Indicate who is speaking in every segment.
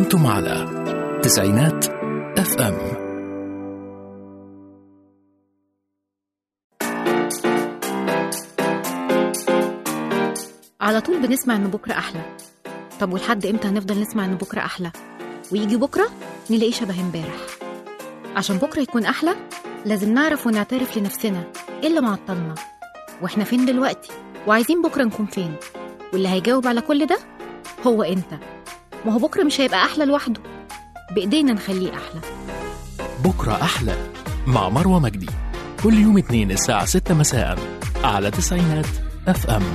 Speaker 1: أنتم على تسعينات اف ام
Speaker 2: على طول بنسمع ان بكره احلى طب ولحد امتى هنفضل نسمع ان بكره احلى ويجي بكره نلاقيه شبه امبارح عشان بكره يكون احلى لازم نعرف ونعترف لنفسنا ايه اللي معطلنا واحنا فين دلوقتي وعايزين بكره نكون فين واللي هيجاوب على كل ده هو انت ما هو بكره مش هيبقى احلى لوحده بايدينا نخليه احلى
Speaker 1: بكرة أحلى مع مروة مجدي كل يوم اثنين الساعة 6 مساء على تسعينات اف ام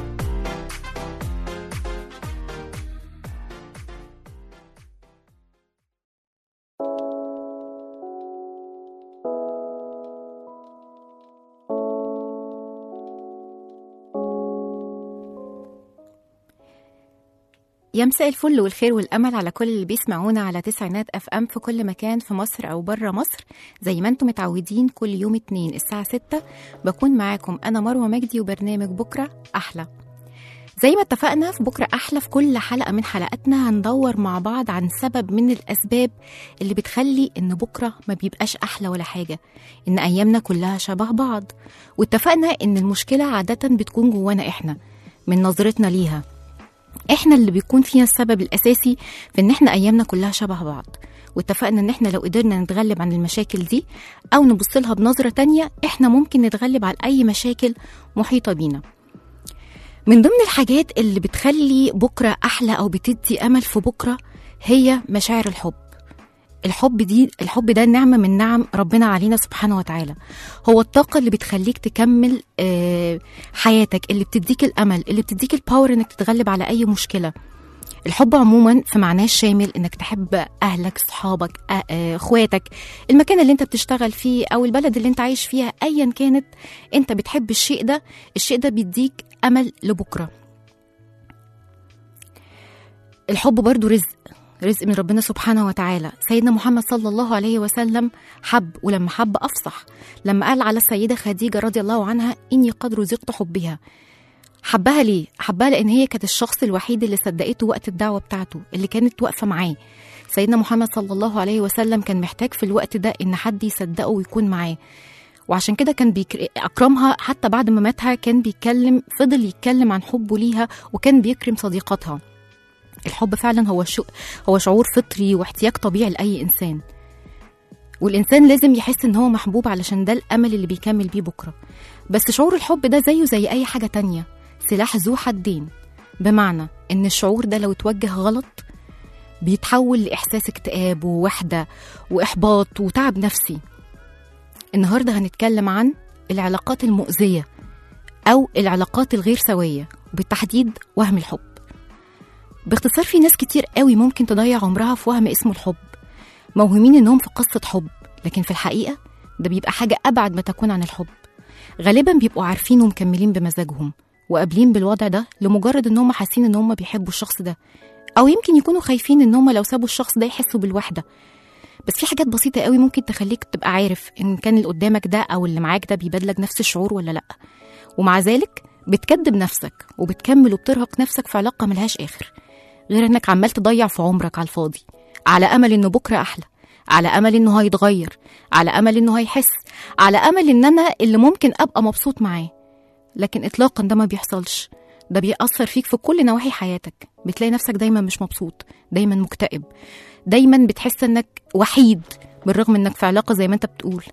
Speaker 2: يا مساء الفل والخير والامل على كل اللي بيسمعونا على تسعينات اف ام في كل مكان في مصر او بره مصر زي ما انتم متعودين كل يوم اتنين الساعه 6 بكون معاكم انا مروه مجدي وبرنامج بكره احلى زي ما اتفقنا في بكره احلى في كل حلقه من حلقاتنا هندور مع بعض عن سبب من الاسباب اللي بتخلي ان بكره ما بيبقاش احلى ولا حاجه ان ايامنا كلها شبه بعض واتفقنا ان المشكله عاده بتكون جوانا احنا من نظرتنا ليها احنا اللي بيكون فينا السبب الاساسي في ان احنا ايامنا كلها شبه بعض واتفقنا ان احنا لو قدرنا نتغلب عن المشاكل دي او نبص لها بنظره تانية احنا ممكن نتغلب على اي مشاكل محيطه بينا من ضمن الحاجات اللي بتخلي بكره احلى او بتدي امل في بكره هي مشاعر الحب الحب دي الحب ده نعمه من نعم ربنا علينا سبحانه وتعالى هو الطاقه اللي بتخليك تكمل آه، حياتك اللي بتديك الامل اللي بتديك الباور انك تتغلب على اي مشكله الحب عموما في معناه الشامل انك تحب اهلك صحابك آه، آه، اخواتك المكان اللي انت بتشتغل فيه او البلد اللي انت عايش فيها ايا كانت انت بتحب الشيء ده الشيء ده بيديك امل لبكره الحب برضو رزق رزق من ربنا سبحانه وتعالى سيدنا محمد صلى الله عليه وسلم حب ولما حب أفصح لما قال على السيدة خديجة رضي الله عنها إني قد رزقت حبها حبها ليه؟ حبها لأن هي كانت الشخص الوحيد اللي صدقته وقت الدعوة بتاعته اللي كانت واقفة معاه سيدنا محمد صلى الله عليه وسلم كان محتاج في الوقت ده إن حد يصدقه ويكون معاه وعشان كده كان بيكر... أكرمها حتى بعد ما ماتها كان بيتكلم فضل يتكلم عن حبه ليها وكان بيكرم صديقاتها الحب فعلا هو شو هو شعور فطري واحتياج طبيعي لأي إنسان والإنسان لازم يحس إن هو محبوب علشان ده الأمل اللي بيكمل بيه بكرة بس شعور الحب ده زيه زي أي حاجة تانية سلاح ذو حدين بمعنى إن الشعور ده لو اتوجه غلط بيتحول لإحساس اكتئاب ووحدة وإحباط وتعب نفسي النهاردة هنتكلم عن العلاقات المؤذية أو العلاقات الغير سوية بالتحديد وهم الحب باختصار في ناس كتير قوي ممكن تضيع عمرها في وهم اسمه الحب موهومين انهم في قصة حب لكن في الحقيقة ده بيبقى حاجة أبعد ما تكون عن الحب غالبا بيبقوا عارفين ومكملين بمزاجهم وقابلين بالوضع ده لمجرد ان هم حاسين ان هم بيحبوا الشخص ده او يمكن يكونوا خايفين ان هم لو سابوا الشخص ده يحسوا بالوحدة بس في حاجات بسيطة قوي ممكن تخليك تبقى عارف ان كان اللي قدامك ده او اللي معاك ده بيبادلك نفس الشعور ولا لا ومع ذلك بتكذب نفسك وبتكمل وبترهق نفسك في علاقة ملهاش آخر غير انك عمال تضيع في عمرك على الفاضي على امل انه بكره احلى على امل انه هيتغير على امل انه هيحس على امل ان انا اللي ممكن ابقى مبسوط معاه لكن اطلاقا ده ما بيحصلش ده بيأثر فيك في كل نواحي حياتك بتلاقي نفسك دايما مش مبسوط دايما مكتئب دايما بتحس انك وحيد بالرغم انك في علاقة زي ما انت بتقول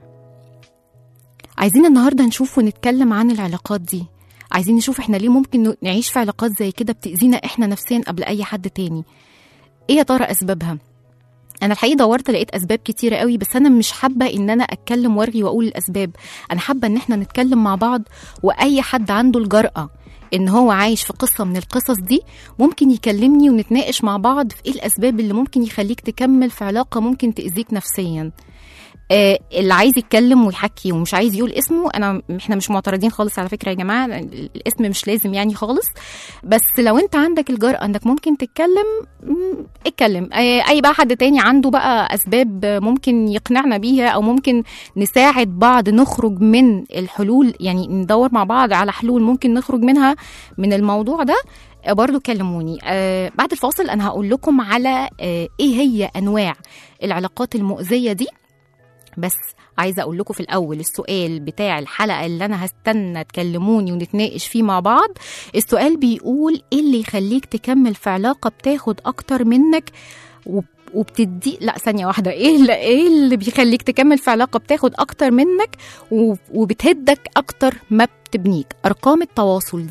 Speaker 2: عايزين النهاردة نشوف ونتكلم عن العلاقات دي عايزين نشوف احنا ليه ممكن نعيش في علاقات زي كده بتأذينا احنا نفسيا قبل اي حد تاني ايه يا ترى اسبابها انا الحقيقه دورت لقيت اسباب كتيره قوي بس انا مش حابه ان انا اتكلم وارغي واقول الاسباب انا حابه ان احنا نتكلم مع بعض واي حد عنده الجرأه ان هو عايش في قصه من القصص دي ممكن يكلمني ونتناقش مع بعض في ايه الاسباب اللي ممكن يخليك تكمل في علاقه ممكن تاذيك نفسيا آه، اللي عايز يتكلم ويحكي ومش عايز يقول اسمه انا احنا مش معترضين خالص على فكره يا جماعه الاسم مش لازم يعني خالص بس لو انت عندك الجرأه انك ممكن تتكلم مم، اتكلم آه، اي بقى حد تاني عنده بقى اسباب ممكن يقنعنا بيها او ممكن نساعد بعض نخرج من الحلول يعني ندور مع بعض على حلول ممكن نخرج منها من الموضوع ده آه، برضو كلموني آه بعد الفاصل انا هقول لكم على آه ايه هي انواع العلاقات المؤذيه دي بس عايزه اقول لكم في الاول السؤال بتاع الحلقه اللي انا هستنى تكلموني ونتناقش فيه مع بعض السؤال بيقول ايه اللي يخليك تكمل في علاقه بتاخد اكتر منك وب- وبتدي لا ثانيه واحده ايه اللي ايه اللي بيخليك تكمل في علاقه بتاخد اكتر منك و- وبتهدك اكتر ما بتبنيك ارقام التواصل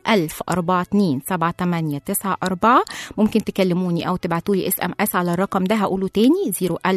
Speaker 2: 01042 ممكن تكلموني او تبعتوا لي اس ام اس على الرقم ده هقوله تاني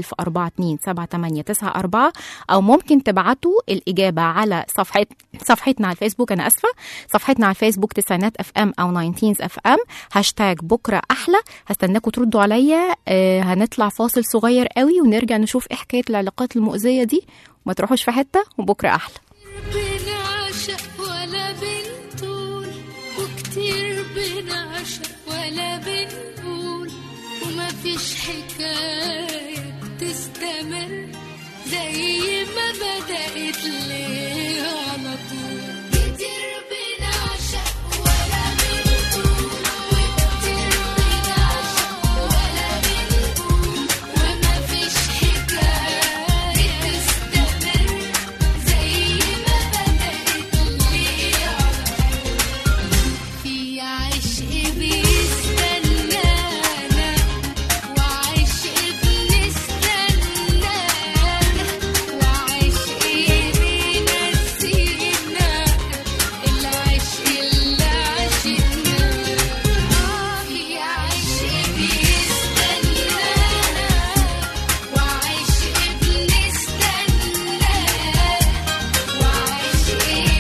Speaker 2: 01042 او ممكن تبعتوا الاجابه على صفحه صفحتنا على الفيسبوك انا اسفه صفحتنا على الفيسبوك تسعينات اف ام او 19 اف ام هاشتاج بكره احلى هستناكم تردوا عليا آه هنطلع فاصل صغير قوي ونرجع نشوف ايه حكايه العلاقات المؤذيه دي وما تروحوش في حته وبكره احلى
Speaker 3: بنعشق ولا بنطول وكتير بنعشق ولا بنقول وما فيش حكاية تستمر زي ما بدأت ليه على طول كتير بنعشق ولا بنطول وكتير بنعشق ولا بنقول وما فيش حكاية تستمر زي ما بدأت ليه على في عشق بيستنانا وعشق بنستنانا وعشق بينسينا العشق اللي عشقنا في عشق بيستنانا وعشق بنستنانا وعشق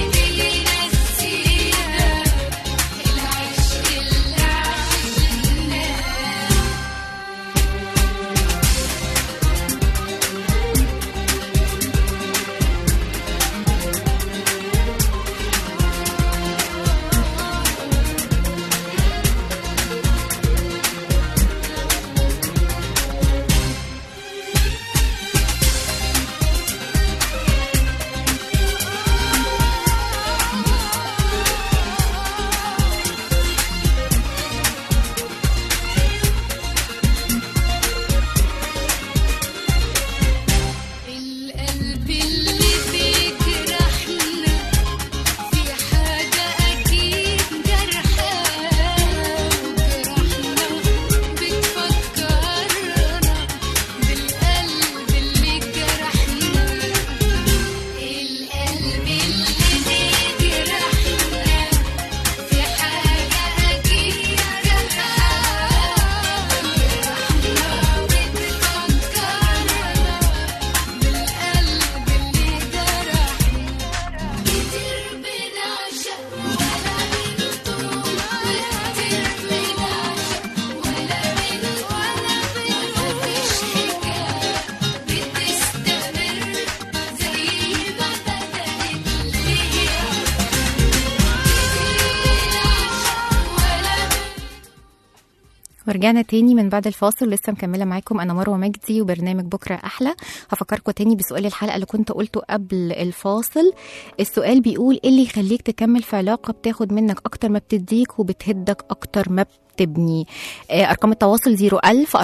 Speaker 3: بينسينا العشق اللي عشقناه القلب اللي فيك رحنا في حاجة أكيد جرحاه وجرحنا بتفكرنا بالقلب اللي جرحنا القلب اللي فيك رحنا في حاجة أكيد جرحاه وجرحنا بتفكرنا بالقلب اللي جرحنا كتير بنعشق ولا بنطول كتير بنعشق ولا بنطول ولا مفيش حكاية بتستمر زي ما بدأت ليه ولا
Speaker 2: ورجعنا تاني من بعد الفاصل لسه مكمله معاكم انا مروه مجدي وبرنامج بكره احلى هفكركم تاني بسؤال الحلقه اللي كنت قلته قبل الفاصل السؤال بيقول ايه اللي يخليك تكمل في علاقه بتاخد منك اكتر ما بتديك وبتهدك اكتر ما بتبني آه، ارقام التواصل 01000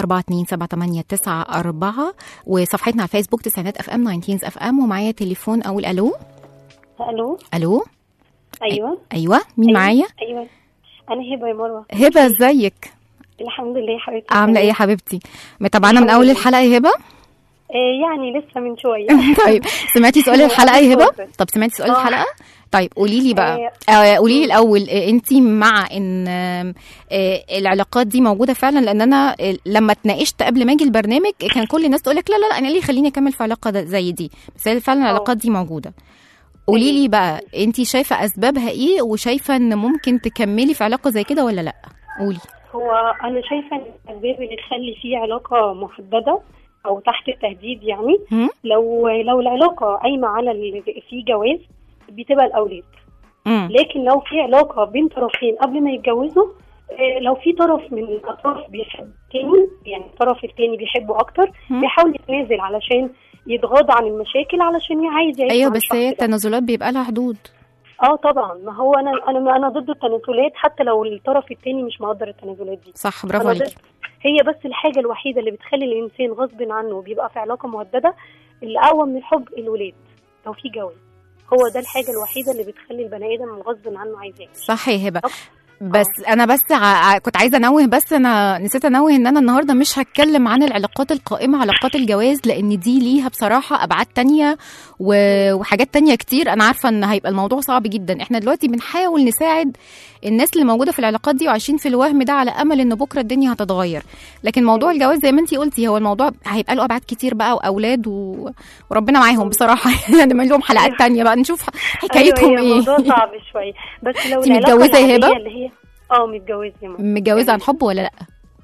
Speaker 2: 427 وصفحتنا على الفيسبوك تسعينات اف ام 19 اف ام ومعايا تليفون اقول الو
Speaker 4: الو
Speaker 2: الو
Speaker 4: ايوه
Speaker 2: ايوه مين
Speaker 4: أيوة.
Speaker 2: معايا
Speaker 4: ايوه انا هبه يا مروه
Speaker 2: هبه ازيك
Speaker 4: الحمد لله يا حبيبتي
Speaker 2: عامله ايه يا حبيبتي متابعانا من
Speaker 4: الحمد
Speaker 2: اول
Speaker 4: لله.
Speaker 2: الحلقه يا هبه
Speaker 4: آه يعني لسه من شويه
Speaker 2: طيب سمعتي سؤال الحلقه يا هبه
Speaker 4: اتفضل.
Speaker 2: طب سمعتي سؤال
Speaker 4: آه.
Speaker 2: الحلقه طيب قولي لي بقى آه، قولي لي الاول انت مع ان آم، آه، العلاقات دي موجوده فعلا لان انا آه، لما اتناقشت قبل ما اجي البرنامج كان كل الناس تقول لك لا لا لا انا ليه خليني اكمل في علاقه ده- زي دي بس هي فعلا العلاقات دي موجوده قولي لي بقى انت شايفه اسبابها ايه وشايفه ان ممكن تكملي في علاقه زي كده ولا لا قولي
Speaker 4: هو انا شايفه ان الاسباب اللي تخلي فيه علاقه محدده او تحت التهديد يعني
Speaker 2: هم؟
Speaker 4: لو لو العلاقه قايمه على ال- في جواز بتبقى الاولاد
Speaker 2: مم.
Speaker 4: لكن لو في علاقه بين طرفين قبل ما يتجوزوا آه، لو في طرف من الاطراف بيحب التاني يعني الطرف التاني بيحبه اكتر
Speaker 2: مم.
Speaker 4: بيحاول يتنازل علشان يتغاضى عن المشاكل علشان عايز يعيش
Speaker 2: ايوه
Speaker 4: مع
Speaker 2: بس
Speaker 4: الشخص
Speaker 2: هي
Speaker 4: ده.
Speaker 2: التنازلات بيبقى لها حدود
Speaker 4: اه طبعا ما هو انا انا انا ضد التنازلات حتى لو الطرف الثاني مش مقدر التنازلات دي
Speaker 2: صح برافو
Speaker 4: أنا
Speaker 2: عليكي
Speaker 4: ضد. هي بس الحاجه الوحيده اللي بتخلي الانسان غصب عنه بيبقى في علاقه مودده اللي اقوى من الحب الولاد لو في جواز هو ده الحاجه الوحيده اللي بتخلي البني ادم غصب عنه عايز يعيش
Speaker 2: صح يا هبه
Speaker 4: طب.
Speaker 2: بس انا بس ع... كنت عايزه انوه بس انا نسيت انوه ان انا النهارده مش هتكلم عن العلاقات القائمه علاقات الجواز لان دي ليها بصراحه ابعاد تانية و... وحاجات تانية كتير انا عارفه ان هيبقى الموضوع صعب جدا احنا دلوقتي بنحاول نساعد الناس اللي موجوده في العلاقات دي وعايشين في الوهم ده على امل ان بكره الدنيا هتتغير لكن موضوع الجواز زي ما انتي قلتي هو الموضوع هيبقى له ابعاد كتير بقى واولاد و... وربنا معاهم بصراحه نعمل لهم حلقات تانية بقى نشوف حكايتهم
Speaker 4: أيوة هي
Speaker 2: ايه
Speaker 4: الموضوع صعب شويه بس لو
Speaker 2: أنت
Speaker 4: العلاقه
Speaker 2: متجوزة يا هبة؟
Speaker 4: العادية اللي هي اه متجوزه يا ماما.
Speaker 2: متجوزه عن حب ولا لا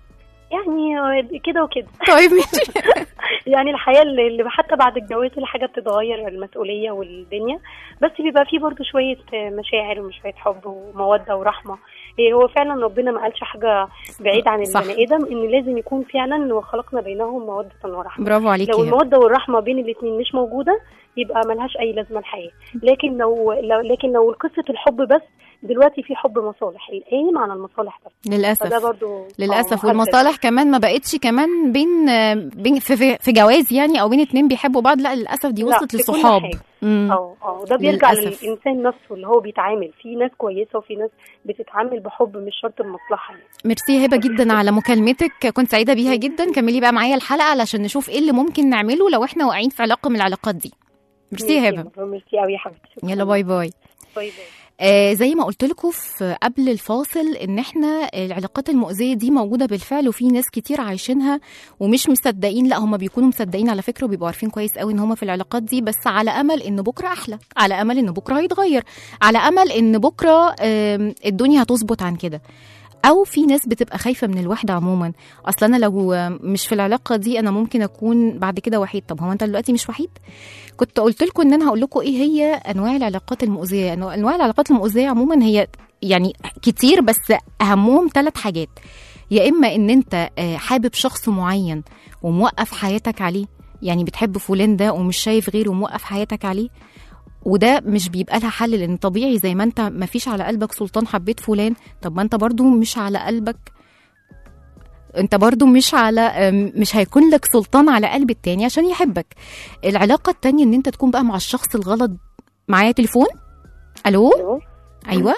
Speaker 4: يعني آه، كده وكده
Speaker 2: طيب ماشي
Speaker 4: يعني الحياه اللي اللي حتى بعد الجواز الحاجه بتتغير المسؤوليه والدنيا بس بيبقى فيه برضو شويه آه، مشاعر وشويه حب وموده ورحمه إيه هو فعلا ربنا ما قالش حاجه بعيد عن
Speaker 2: صح.
Speaker 4: البني ادم ان لازم يكون فعلا وخلقنا بينهم موده ورحمه
Speaker 2: برافو عليكي
Speaker 4: لو
Speaker 2: يا هبة.
Speaker 4: الموده والرحمه بين الاثنين مش موجوده يبقى ملهاش اي لازمه الحياه لكن لو, لو لكن لو قصه الحب بس دلوقتي في حب مصالح القايم على المصالح بس فده
Speaker 2: للاسف
Speaker 4: برضو
Speaker 2: للاسف
Speaker 4: آه،
Speaker 2: والمصالح كمان ما بقتش كمان بين بين في, في, في جواز يعني او بين اتنين بيحبوا بعض لا للاسف دي
Speaker 4: لا،
Speaker 2: وصلت
Speaker 4: في كل
Speaker 2: للصحاب
Speaker 4: حاجة.
Speaker 2: مم.
Speaker 4: اه اه ده بيرجع
Speaker 2: للأسف.
Speaker 4: للانسان نفسه اللي هو بيتعامل في ناس كويسه وفي ناس بتتعامل بحب مش شرط بمصلحه يعني.
Speaker 2: ميرسي يا هبه جدا على مكالمتك كنت سعيده بيها جدا كملي بقى معايا الحلقه علشان نشوف ايه اللي ممكن نعمله لو احنا واقعين في علاقه من العلاقات دي ميرسي يا هبه
Speaker 4: مرة، ميرسي قوي يا حبيبتي شكراً.
Speaker 2: يلا باي باي
Speaker 4: باي باي
Speaker 2: آه زي ما قلت لكم في قبل الفاصل ان احنا العلاقات المؤذيه دي موجوده بالفعل وفي ناس كتير عايشينها ومش مصدقين لا هم بيكونوا مصدقين على فكره وبيبقوا عارفين كويس قوي ان هم في العلاقات دي بس على امل ان بكره احلى على امل ان بكره هيتغير على امل ان بكره آم، الدنيا هتظبط عن كده او في ناس بتبقى خايفه من الوحده عموما اصل انا لو مش في العلاقه دي انا ممكن اكون بعد كده وحيد طب هو انت دلوقتي مش وحيد كنت قلت لكم ان انا هقول لكم ايه هي انواع العلاقات المؤذيه أنواع- انواع العلاقات المؤذيه عموما هي يعني كتير بس اهمهم ثلاث حاجات يا اما ان انت آه، حابب شخص معين وموقف حياتك عليه يعني بتحب فلان ده ومش شايف غيره وموقف حياتك عليه وده مش بيبقى لها حل لان طبيعي زي ما انت ما فيش على قلبك سلطان حبيت فلان طب ما انت برضو مش على قلبك انت برضو مش على أم، مش هيكون لك سلطان على قلب التاني عشان يحبك العلاقة التانية ان انت تكون بقى مع الشخص الغلط معايا تليفون الو
Speaker 5: الو
Speaker 2: ايوه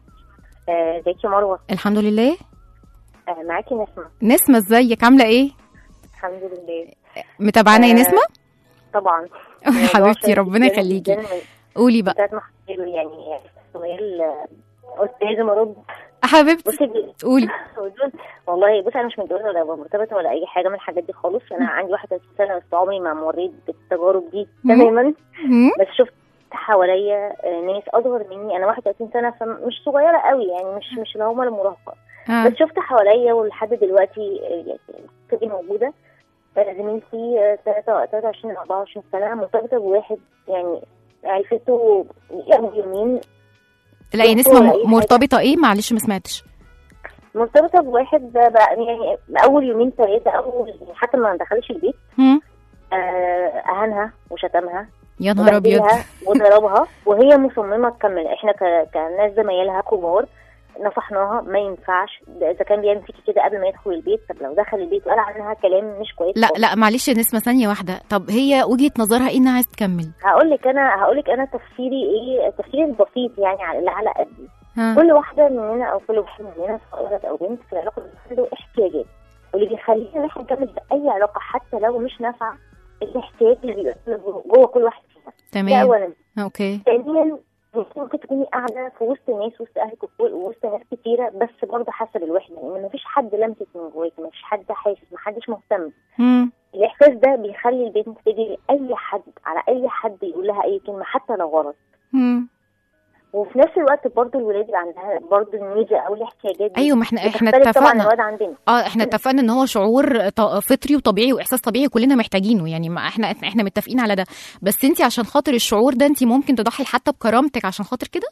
Speaker 5: آه، ازيك يا مروه
Speaker 2: الحمد لله
Speaker 5: آه، معاكي نسمه
Speaker 2: نسمة ازيك عاملة ايه
Speaker 5: الحمد لله
Speaker 2: متابعانا يا
Speaker 5: آه،
Speaker 2: نسمة
Speaker 5: طبعا
Speaker 2: حبيبتي ربنا يخليكي قولي بقى
Speaker 5: بتاعت محمد يعني سؤال آه، قلت لازم ارد
Speaker 2: حبيبتي
Speaker 5: بصي دي-
Speaker 2: قولي
Speaker 5: والله بصي انا مش متجوزه ولا مرتبطه ولا اي حاجه من الحاجات دي خالص انا عندي 31 سنه بس عمري ما مريت بالتجارب دي
Speaker 2: مم.
Speaker 5: تماما
Speaker 2: مم.
Speaker 5: بس شفت حواليا آه، ناس اصغر مني انا 31 سنه فمش صغيره قوي يعني مش مش اللي هم المراهقه
Speaker 2: آه.
Speaker 5: بس شفت حواليا ولحد دلوقتي آه، يعني القصة دي موجودة آه، زميلتي آه، تلاتة- 23 24 سنة مرتبطة بواحد يعني عرفته يعني يومين
Speaker 2: لا يا
Speaker 5: دكتورة،
Speaker 2: نسمة
Speaker 5: أي
Speaker 2: م-
Speaker 5: حاجة.
Speaker 2: مرتبطة ايه معلش ما سمعتش
Speaker 5: مرتبطة بواحد ده بقى يعني أول يومين ثلاثة أول حتى ما دخلش البيت
Speaker 2: هم؟
Speaker 5: آه، أهانها وشتمها
Speaker 2: يا نهار ابيض
Speaker 5: وبهدلها وضربها وهي مصممة تكمل احنا ك- كناس زمايلها كبار نصحناها ما ينفعش ده اذا كان بيعمل فيكي كده قبل ما يدخل البيت طب لو دخل البيت وقال عنها كلام مش كويس
Speaker 2: لا لا معلش يا نسمة ثانية واحدة طب هي وجهة نظرها ايه انها عايزة تكمل
Speaker 5: هقول لك انا هقول لك انا تفسيري ايه تفسيري البسيط يعني على اللي على قدي
Speaker 2: ها
Speaker 5: كل واحده مننا او كل واحد مننا سواء او بنت في العلاقه عنده احتياجات واللي بيخلينا ان احنا نكمل باي علاقه حتى لو مش نافعه الاحتياج اللي بيبقى جوه كل واحد فينا ده
Speaker 2: تمام
Speaker 5: اولا
Speaker 2: اوكي
Speaker 5: ثانيا ممكن تكوني قاعده في وسط ناس وسط اهلك وفوق- وسط ناس كتيره بس برضه حاسه بالوحده لان مفيش حد لمسك من جواكي مفيش حد حاسس محدش مهتم
Speaker 2: هم.
Speaker 5: الاحساس ده بيخلي البنت تجري لاي حد على اي حد يقول لها اي كلمه حتى لو غلط
Speaker 2: هم.
Speaker 5: وفي نفس الوقت برضه الولاد يبقى عندها برضه الميديا او الاحتياجات دي
Speaker 2: ايوه ما احنا احنا
Speaker 5: بتختلف طبعا
Speaker 2: اتفقنا
Speaker 5: الواد عندنا
Speaker 2: اه احنا اتفقنا ان هو شعور ط- فطري وطبيعي واحساس طبيعي كلنا محتاجينه يعني ما احنا احنا متفقين على ده بس انت عشان خاطر الشعور ده انت ممكن تضحي حتى بكرامتك عشان خاطر كده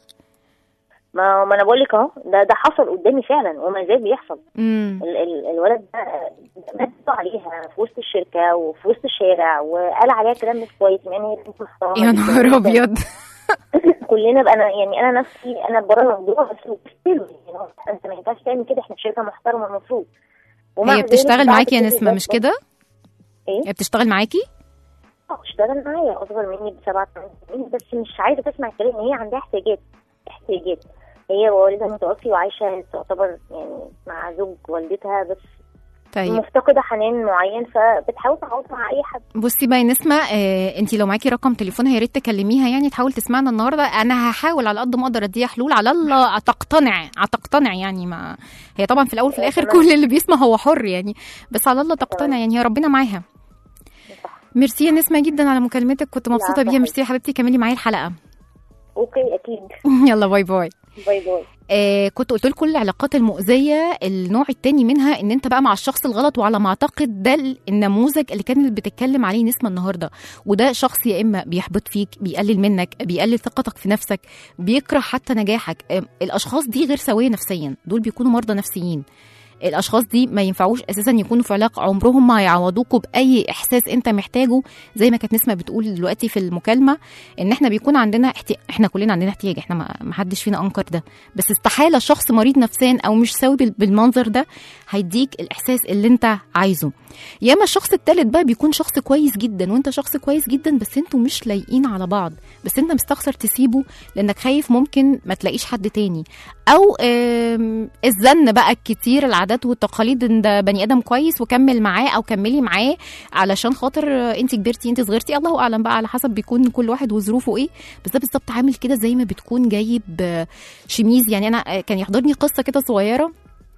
Speaker 5: ما, ما انا بقول لك اهو ده ده حصل قدامي فعلا وما زال بيحصل
Speaker 2: امم
Speaker 5: ال ال الولد ده مدوا عليها في وسط الشركه وفي وسط الشارع وقال عليها كلام مش كويس يعني هي بنت محترمه
Speaker 2: يا
Speaker 5: جداً
Speaker 2: نهار
Speaker 5: جداً.
Speaker 2: ابيض
Speaker 5: كلنا بقى انا يعني انا نفسي انا بره الموضوع بس بستله يعني هو انت ما ينفعش تعمل كده احنا شركه محترمه المفروض ومع
Speaker 2: هي
Speaker 5: ذلك
Speaker 2: بتشتغل
Speaker 5: بعد
Speaker 2: معاكي يا
Speaker 5: كل
Speaker 2: نسمه
Speaker 5: ده
Speaker 2: مش
Speaker 5: برضه-
Speaker 2: كده
Speaker 5: ايه
Speaker 2: هي بتشتغل معاكي
Speaker 5: اه اشتغل معايا اصغر مني بسبع ثمان سنين بس مش عايزه تسمع الكلام هي عندها احتياجات احتياجات هي ووالدها متوفي وعايشه تعتبر يعني مع زوج والدتها بس
Speaker 2: طيب
Speaker 5: مفتقده حنان معين فبتحاول تعوض مع اي حد
Speaker 2: بصي بقى يا نسمه آه انت لو معاكي رقم تليفونها يا ريت تكلميها يعني تحاول تسمعنا النهارده انا هحاول على قد ما اقدر اديها حلول على الله تقتنع تقتنع يعني ما هي طبعا في الاول في الاخر
Speaker 5: تمام.
Speaker 2: كل اللي بيسمع هو حر يعني بس على الله تقتنع يعني يا ربنا معاها
Speaker 5: صح.
Speaker 2: ميرسي يا نسمه جدا على مكالمتك كنت مبسوطه
Speaker 5: العفو
Speaker 2: بيها
Speaker 5: يا
Speaker 2: ميرسي يا حبيبتي كملي معايا الحلقه
Speaker 5: اوكي اكيد
Speaker 2: يلا باي باي
Speaker 5: باي باي
Speaker 2: آه كنت قلت لكم العلاقات المؤذيه النوع التاني منها ان انت بقى مع الشخص الغلط وعلى ما اعتقد ده ال- النموذج اللي كانت بتتكلم عليه نسمه النهارده وده شخص يا اما بيحبط فيك بيقلل منك بيقلل ثقتك في نفسك بيكره حتى نجاحك آه الاشخاص دي غير سويه نفسيا دول بيكونوا مرضى نفسيين الاشخاص دي ما ينفعوش اساسا يكونوا في علاقه عمرهم ما هيعوضوكوا باي احساس انت محتاجه زي ما كانت نسمه بتقول دلوقتي في المكالمه ان احنا بيكون عندنا احتياج احنا كلنا عندنا احتياج احنا ما ما حدش فينا انكر ده بس استحاله شخص مريض نفسيا او مش سوي بال- بالمنظر ده هيديك الاحساس اللي انت عايزه ياما الشخص التالت بقى بيكون شخص كويس جدا وانت شخص كويس جدا بس انتوا مش لايقين على بعض بس انت مستخسر تسيبه لانك خايف ممكن ما تلاقيش حد تاني او آم، الزن بقى الكتير العادات والتقاليد ان ده بني ادم كويس وكمل معاه او كملي معاه علشان خاطر آه، انت كبرتي انت صغرتي الله اعلم بقى على حسب بيكون كل واحد وظروفه ايه بس ده بالظبط عامل كده زي ما بتكون جايب آه، شميز يعني انا آه، كان يحضرني قصه كده صغيره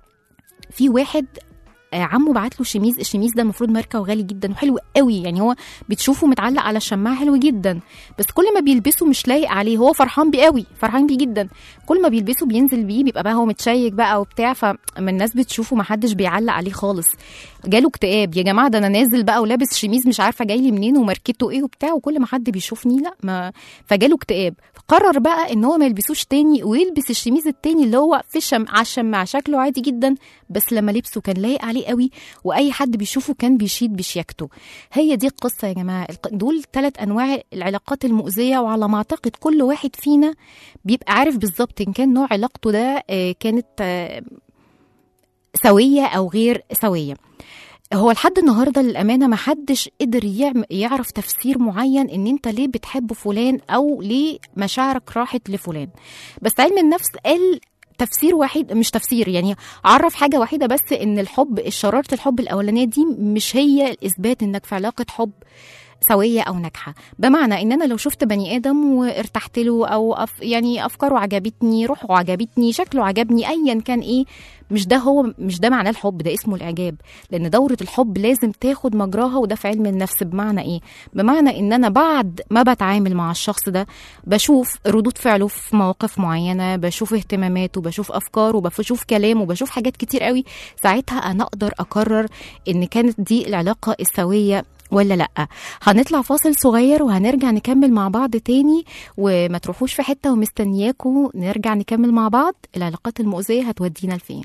Speaker 2: في واحد آه، عمه بعت له شميز الشميز ده المفروض ماركه وغالي جدا وحلو قوي يعني هو بتشوفه متعلق على الشماعه حلو جدا بس كل ما بيلبسه مش لايق عليه هو فرحان بيه قوي فرحان بيه جدا كل ما بيلبسه بينزل بيه بيبقى بقى هو متشيك بقى وبتاع فما الناس بتشوفه ما حدش بيعلق عليه خالص جاله اكتئاب يا جماعه ده انا نازل بقى ولابس شميز مش عارفه جاي لي منين وماركته ايه وبتاع وكل ما حد بيشوفني لا ما فجاله اكتئاب فقرر بقى ان هو ما يلبسوش تاني ويلبس الشميز التاني اللي هو في الشم على الشماعه شكله عادي جدا بس لما لبسه كان لايق عليه قوي واي حد بيشوفه كان بيشيد بشياكته هي دي القصه يا جماعه الق- دول ثلاث انواع العلاقات المؤذيه وعلى ما اعتقد كل واحد فينا بيبقى عارف بالظبط ان كان نوع علاقته ده آه، كانت آه، سويه او غير سويه هو لحد النهارده للامانه ما حدش قدر يعم- يعرف تفسير معين ان انت ليه بتحب فلان او ليه مشاعرك راحت لفلان بس علم النفس قال تفسير واحد مش تفسير يعني عرف حاجه وحيده بس ان الحب شراره الحب الاولانيه دي مش هي الاثبات انك في علاقه حب سويه او ناجحه بمعنى ان انا لو شفت بني ادم وارتحت له او أف يعني افكاره عجبتني روحه عجبتني شكله عجبني ايا كان ايه مش ده هو مش ده معناه الحب ده اسمه الاعجاب لان دوره الحب لازم تاخد مجراها وده في علم النفس بمعنى ايه بمعنى ان انا بعد ما بتعامل مع الشخص ده بشوف ردود فعله في مواقف معينه بشوف اهتماماته بشوف افكاره بشوف كلامه بشوف حاجات كتير قوي ساعتها انا اقدر اقرر ان كانت دي العلاقه السويه ولا لا هنطلع فاصل صغير وهنرجع نكمل مع بعض تاني وما تروحوش في حته ومستنياكوا نرجع نكمل مع بعض العلاقات المؤذيه هتودينا لفين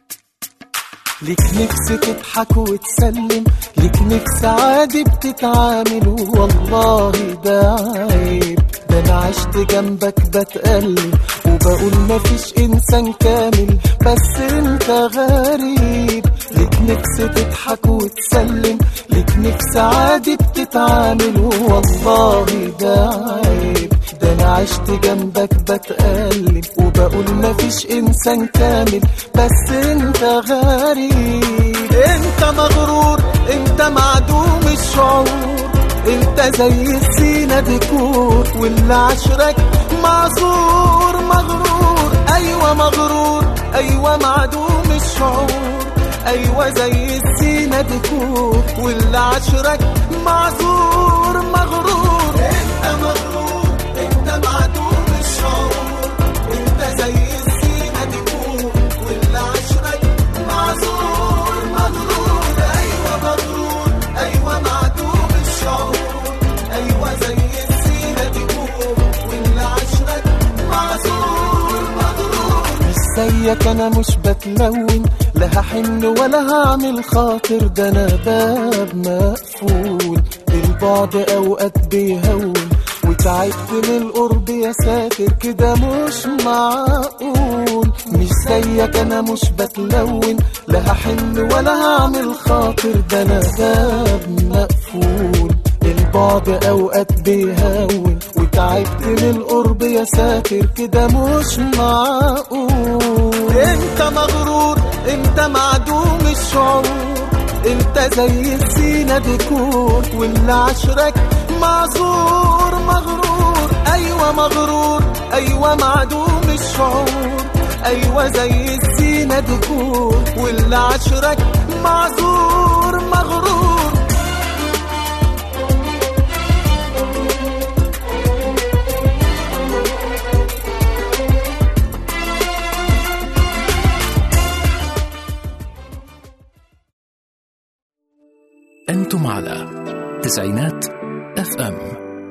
Speaker 6: ليك نفس تضحك وتسلم ليك نفس عادي بتتعامل والله ده عيب ده انا عشت جنبك بتألم وبقول مفيش انسان كامل بس انت غريب ليك نفس تضحك وتسلم ليك نفس عادي بتتعامل والله ده عيب ده انا عشت جنبك بتألم وبقول مفيش انسان كامل بس انت غريب انت مغرور انت معدوم الشعور انت زي السينا ديكور واللي عشرك معذور مغرور ايوه مغرور ايوه معدوم الشعور ايوه زي السينا ديكور واللي عشرك معذور مغرور انت مغرور انت معدوم الشعور انت زي السينا ديكور واللي عشرك معذور مغرور ايوه مغرور ايوه معدوم الشعور ايوه زي السينا ديكور واللي عشرك معذور مغرور مش زيك انا مش بتلون لا هحن ولا هعمل خاطر ده انا باب مقفول البعد اوقات بيهون وتعبت من القرب يا ساتر كده مش معقول مش زيك انا مش بتلون لا هحن ولا هعمل خاطر ده انا باب مقفول البعد اوقات بيهون وتعبت من القرب يا ساتر كده مش معقول انت مغرور انت معدوم الشعور انت زي الزينة ديكور واللي عشرك معذور مغرور ايوه مغرور ايوه معدوم الشعور ايوه زي الزينة ديكور واللي عشرك معذور مغرور
Speaker 1: أنتم على تسعينات اف ام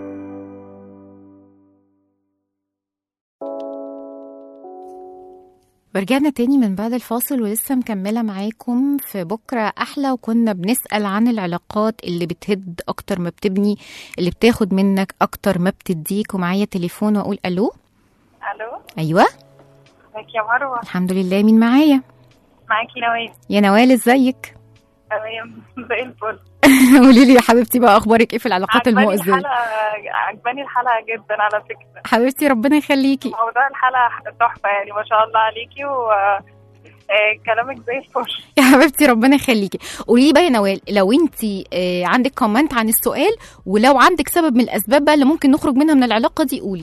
Speaker 2: ورجعنا تاني من بعد الفاصل ولسه مكملة معاكم في بكرة أحلى وكنا بنسأل عن العلاقات اللي بتهد أكتر ما بتبني اللي بتاخد منك أكتر ما بتديك ومعايا تليفون وأقول ألو
Speaker 7: الو
Speaker 2: أيوة
Speaker 7: ازيك يا مروه
Speaker 2: الحمد لله مين معايا
Speaker 7: معاكي نوال
Speaker 2: يا نوال ازيك
Speaker 7: تمام زي الفل
Speaker 2: قولي لي يا حبيبتي بقى أخبارك إيه في العلاقات
Speaker 7: عجباني
Speaker 2: المؤذية
Speaker 7: الحلقه عجباني الحلقه جدا على فكره
Speaker 2: حبيبتي ربنا يخليكي
Speaker 7: موضوع الحلقه تحفه يعني ما شاء الله عليكي و آه، كلامك زي الفل
Speaker 2: يا حبيبتي ربنا يخليكي قولي لي بقى يا نوال لو انت عندك كومنت عن السؤال ولو عندك سبب من الاسباب بقى اللي ممكن نخرج منها من العلاقه دي قولي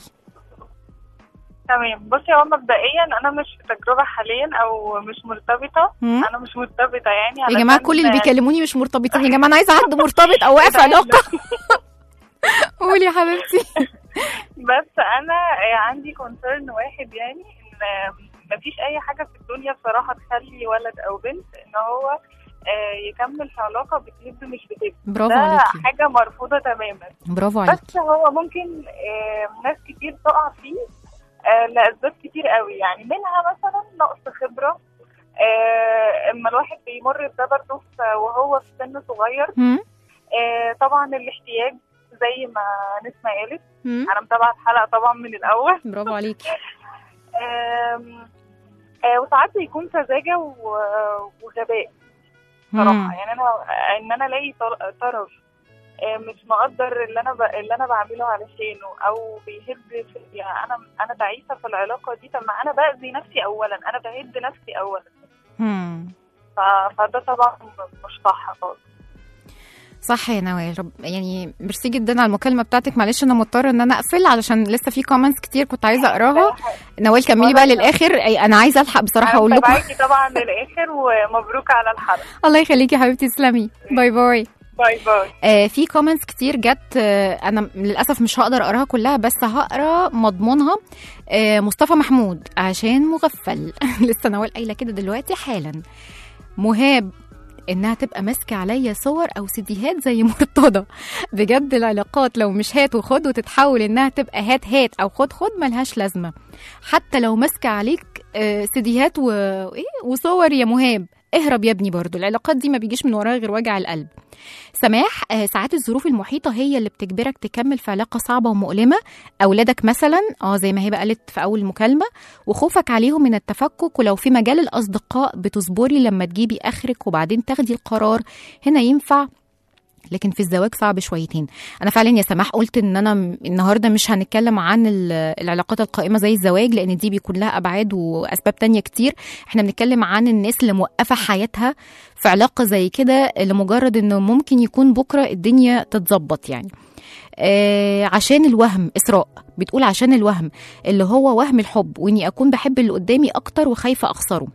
Speaker 7: تمام بصي هو مبدئيا انا مش في تجربه حاليا او مش مرتبطه
Speaker 2: مم.
Speaker 7: انا مش مرتبطه يعني
Speaker 2: يا جماعه
Speaker 7: علشان-
Speaker 2: كل اللي بيكلموني مش مرتبطين يا جماعه انا عايزه حد مرتبط او واقف
Speaker 7: إيه ده؟
Speaker 2: علاقه قولي يا حبيبتي
Speaker 7: بس انا آه، عندي كونسيرن واحد يعني ان مفيش اي حاجه في الدنيا بصراحه تخلي ولد او بنت ان هو آه، يكمل في علاقه بتهد مش بتبني
Speaker 2: برافو
Speaker 7: ده
Speaker 2: عليكي
Speaker 7: حاجه مرفوضه تماما
Speaker 2: برافو عليكي
Speaker 7: بس هو ممكن آه، ناس كتير تقع فيه آه، لاسباب كتير قوي يعني منها مثلا نقص خبره آه، اما الواحد بيمر بده برضه في- وهو في سن صغير
Speaker 2: هم؟
Speaker 7: آه، طبعا الاحتياج زي ما نسمة قالت
Speaker 2: هم؟
Speaker 7: انا متابعه الحلقه طبعا من الاول
Speaker 2: برافو عليكي
Speaker 7: آم، آه، وساعات بيكون سذاجه و- وغباء
Speaker 2: هم.
Speaker 7: صراحه يعني انا ان انا الاقي طر- طرف آه، مش مقدر اللي انا ب... اللي انا بعمله علشانه او بيهد في يعني انا انا تعيسه في العلاقه دي طب ما انا باذي نفسي اولا انا بهد نفسي اولا
Speaker 2: هم.
Speaker 7: ف... فده طبعا مش صح خالص
Speaker 2: صح يا نوال رب يعني ميرسي جدا على المكالمه بتاعتك معلش انا مضطره ان انا اقفل علشان لسه في كومنتس كتير كنت عايزه اقراها نوال كملي بقى للاخر أي- انا عايزه الحق بصراحه اقول
Speaker 7: انا
Speaker 2: لكم
Speaker 7: متابعاكي طبعا للاخر ومبروك على الحلقه
Speaker 2: الله يخليكي يا حبيبتي تسلمي باي باي
Speaker 7: باي باي
Speaker 2: آه في كومنتس كتير جت آه انا للاسف مش هقدر اقراها كلها بس هقرا مضمونها آه مصطفى محمود عشان مغفل لسه نوال قايله كده دلوقتي حالا مهاب انها تبقى ماسكه عليا صور او سيديهات زي مرتضى بجد العلاقات لو مش هات وخد وتتحول انها تبقى هات هات او خد خد ملهاش لازمه حتى لو ماسكه عليك آه، سيديهات و... إيه؟ وصور يا مهاب اهرب يا ابني برضو العلاقات دي ما بيجيش من وراها غير وجع القلب سماح آه، ساعات الظروف المحيطه هي اللي بتجبرك تكمل في علاقه صعبه ومؤلمه اولادك مثلا اه زي ما هبه قالت في اول المكالمه وخوفك عليهم من التفكك ولو في مجال الاصدقاء بتصبري لما تجيبي اخرك وبعدين تاخدي القرار هنا ينفع لكن في الزواج صعب شويتين انا فعلا يا سماح قلت ان انا م- النهارده مش هنتكلم عن ال- العلاقات القائمه زي الزواج لان دي بيكون لها ابعاد واسباب تانية كتير احنا بنتكلم عن الناس اللي موقفه حياتها في علاقه زي كده لمجرد انه ممكن يكون بكره الدنيا تتظبط يعني آه عشان الوهم اسراء بتقول عشان الوهم اللي هو وهم الحب واني اكون بحب اللي قدامي اكتر وخايفه اخسره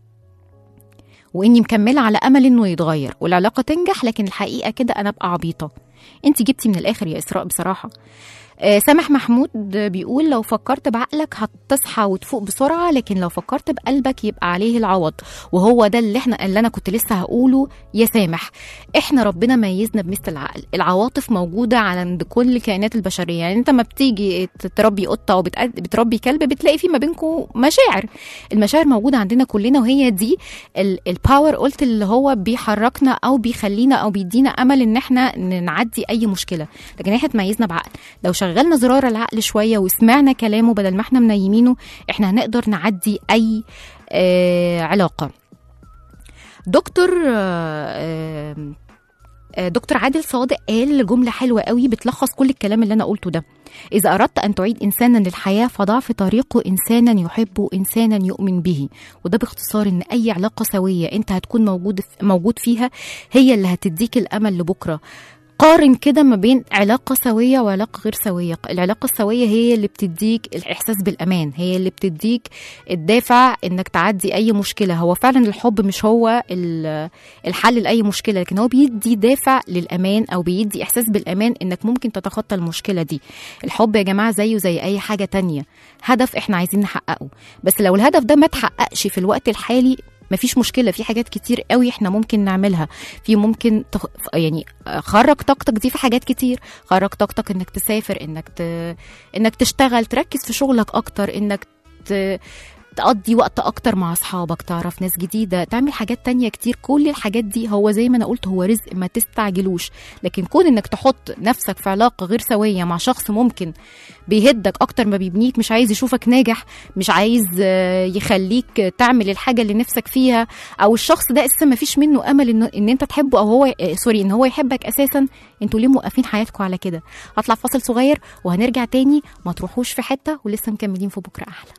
Speaker 2: واني مكمله على امل انه يتغير والعلاقه تنجح لكن الحقيقه كده انا ابقى عبيطه انت جبتي من الاخر يا اسراء بصراحه آه، سامح محمود بيقول لو فكرت بعقلك هتصحى وتفوق بسرعه لكن لو فكرت بقلبك يبقى عليه العوض وهو ده اللي احنا اللي انا كنت لسه هقوله يا سامح احنا ربنا ميزنا بمثل العقل العواطف موجوده عند كل الكائنات البشريه يعني انت ما بتيجي تربي قطه او بتقد- بتربي كلب بتلاقي في ما بينكم مشاعر المشاعر موجوده عندنا كلنا وهي دي الباور قلت اللي هو بيحركنا او بيخلينا او بيدينا امل ان احنا نعدي اي مشكله لكن احنا اتميزنا بعقل لو شغالين شغلنا زرار العقل شويه وسمعنا كلامه بدل ما احنا منيمينه احنا هنقدر نعدي اي آه علاقه دكتور آه آه دكتور عادل صادق قال جملة حلوة قوي بتلخص كل الكلام اللي أنا قلته ده إذا أردت أن تعيد إنسانا للحياة فضع في طريقه إنسانا يحبه إنسانا يؤمن به وده باختصار إن أي علاقة سوية أنت هتكون موجود موجود فيها هي اللي هتديك الأمل لبكرة قارن كده ما بين علاقة سوية وعلاقة غير سوية العلاقة السوية هي اللي بتديك الإحساس بالأمان هي اللي بتديك الدافع إنك تعدي أي مشكلة هو فعلا الحب مش هو ال- الحل لأي مشكلة لكن هو بيدي دافع للأمان أو بيدي إحساس بالأمان إنك ممكن تتخطى المشكلة دي الحب يا جماعة زيه زي أي حاجة تانية هدف إحنا عايزين نحققه بس لو الهدف ده ما تحققش في الوقت الحالي مفيش مشكلة في حاجات كتير قوي احنا ممكن نعملها في ممكن تخ... يعني خرج طاقتك دي في حاجات كتير خرج طاقتك انك تسافر انك ت... انك تشتغل تركز في شغلك اكتر انك ت... تقضي وقت اكتر مع اصحابك تعرف ناس جديده تعمل حاجات تانية كتير كل الحاجات دي هو زي ما انا قلت هو رزق ما تستعجلوش لكن كون انك تحط نفسك في علاقه غير سويه مع شخص ممكن بيهدك اكتر ما بيبنيك مش عايز يشوفك ناجح مش عايز آه، يخليك تعمل الحاجه اللي نفسك فيها او الشخص ده اساسا ما فيش منه امل ان, إن انت تحبه او هو آه، سوري ان هو يحبك اساسا انتوا ليه موقفين حياتكم على كده هطلع فاصل صغير وهنرجع تاني ما تروحوش في حته ولسه مكملين في بكره احلى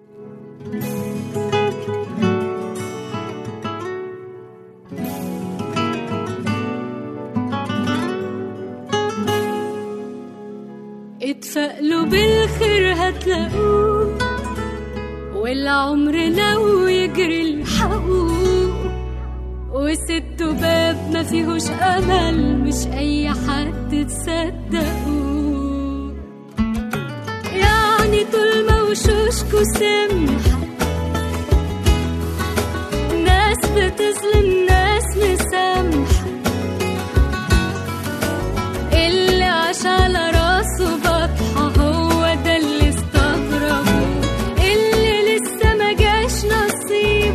Speaker 3: اتفائلوا بالخير هتلاقوه والعمر لو يجري الحقوق وست باب ما فيهوش امل مش اي حد تصدقوه يعني طول ما وشوشكوا سمحة ناس بتظلم ناس مسامحة اللي عاش على راسه بطحة هو ده اللي استغربه اللي لسه ما جاش نصيب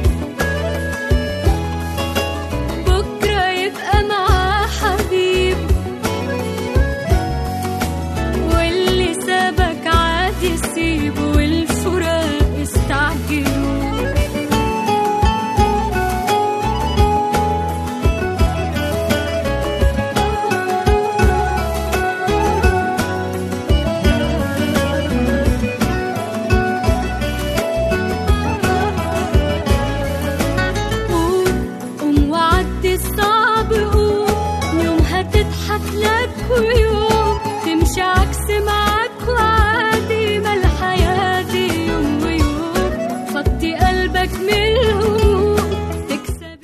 Speaker 3: بكرة يبقى معاه حبيب واللي سابك عادي سيبه والفراق استعجلوا قوم قوم وعدي الصعب قوم يوم هتضحك لك ويوم تمشي عكس معاك وعادي ما الحياة دي يوم ويوم فضي قلبك من الهموم تكسب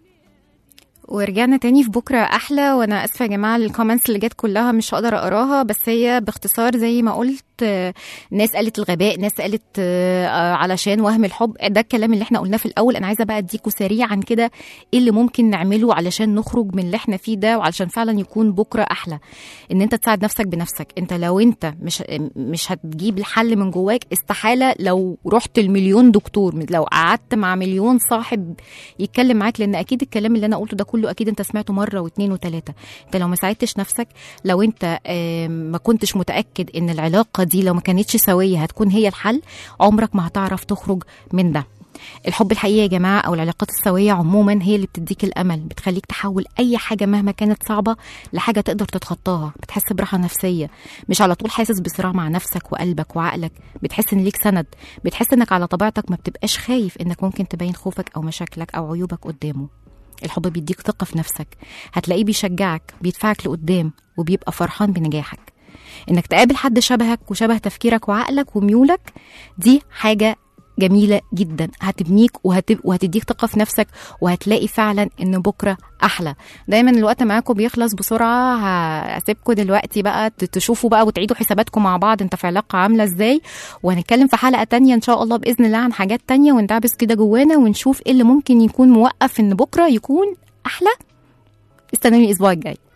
Speaker 2: ورجعنا تاني في بكرة أحلى وأنا آسفة يا جماعة الكومنتس اللي جت كلها مش هقدر أقراها بس هي باختصار زي ما قلت آه، ناس قالت الغباء ناس قالت آه، آه، علشان وهم الحب ده الكلام اللي احنا قلناه في الأول أنا عايزة بقى أديكوا سريعا كده إيه اللي ممكن نعمله علشان نخرج من اللي احنا فيه ده وعلشان فعلا يكون بكرة أحلى إن أنت تساعد نفسك بنفسك أنت لو أنت مش مش هتجيب الحل من جواك استحالة لو رحت المليون دكتور لو قعدت مع مليون صاحب يتكلم معاك لان اكيد الكلام اللي انا قلته ده كله اكيد انت سمعته مره واثنين وثلاثه انت لو ما ساعدتش نفسك لو انت آم، ما كنتش متاكد ان العلاقه دي لو ما كانتش سويه هتكون هي الحل عمرك ما هتعرف تخرج من ده الحب الحقيقي يا جماعه او العلاقات السويه عموما هي اللي بتديك الامل بتخليك تحول اي حاجه مهما كانت صعبه لحاجه تقدر تتخطاها بتحس براحه نفسيه مش على طول حاسس بصراع مع نفسك وقلبك وعقلك بتحس ان ليك سند بتحس انك على طبيعتك ما بتبقاش خايف انك ممكن تبين خوفك او مشاكلك او عيوبك قدامه الحب بيديك ثقة في نفسك هتلاقيه بيشجعك بيدفعك لقدام وبيبقى فرحان بنجاحك انك تقابل حد شبهك وشبه تفكيرك وعقلك وميولك دي حاجة جميلة جدا هتبنيك وهتب... وهتديك ثقة في نفسك وهتلاقي فعلا ان بكرة احلى دايما الوقت معاكم بيخلص بسرعة هسيبكم دلوقتي بقى ت- تشوفوا بقى وتعيدوا حساباتكم مع بعض انت في علاقة عاملة ازاي وهنتكلم في حلقة تانية ان شاء الله بإذن الله عن حاجات تانية وندعبس كده جوانا ونشوف ايه اللي ممكن يكون موقف ان بكرة يكون احلى استنوني الاسبوع الجاي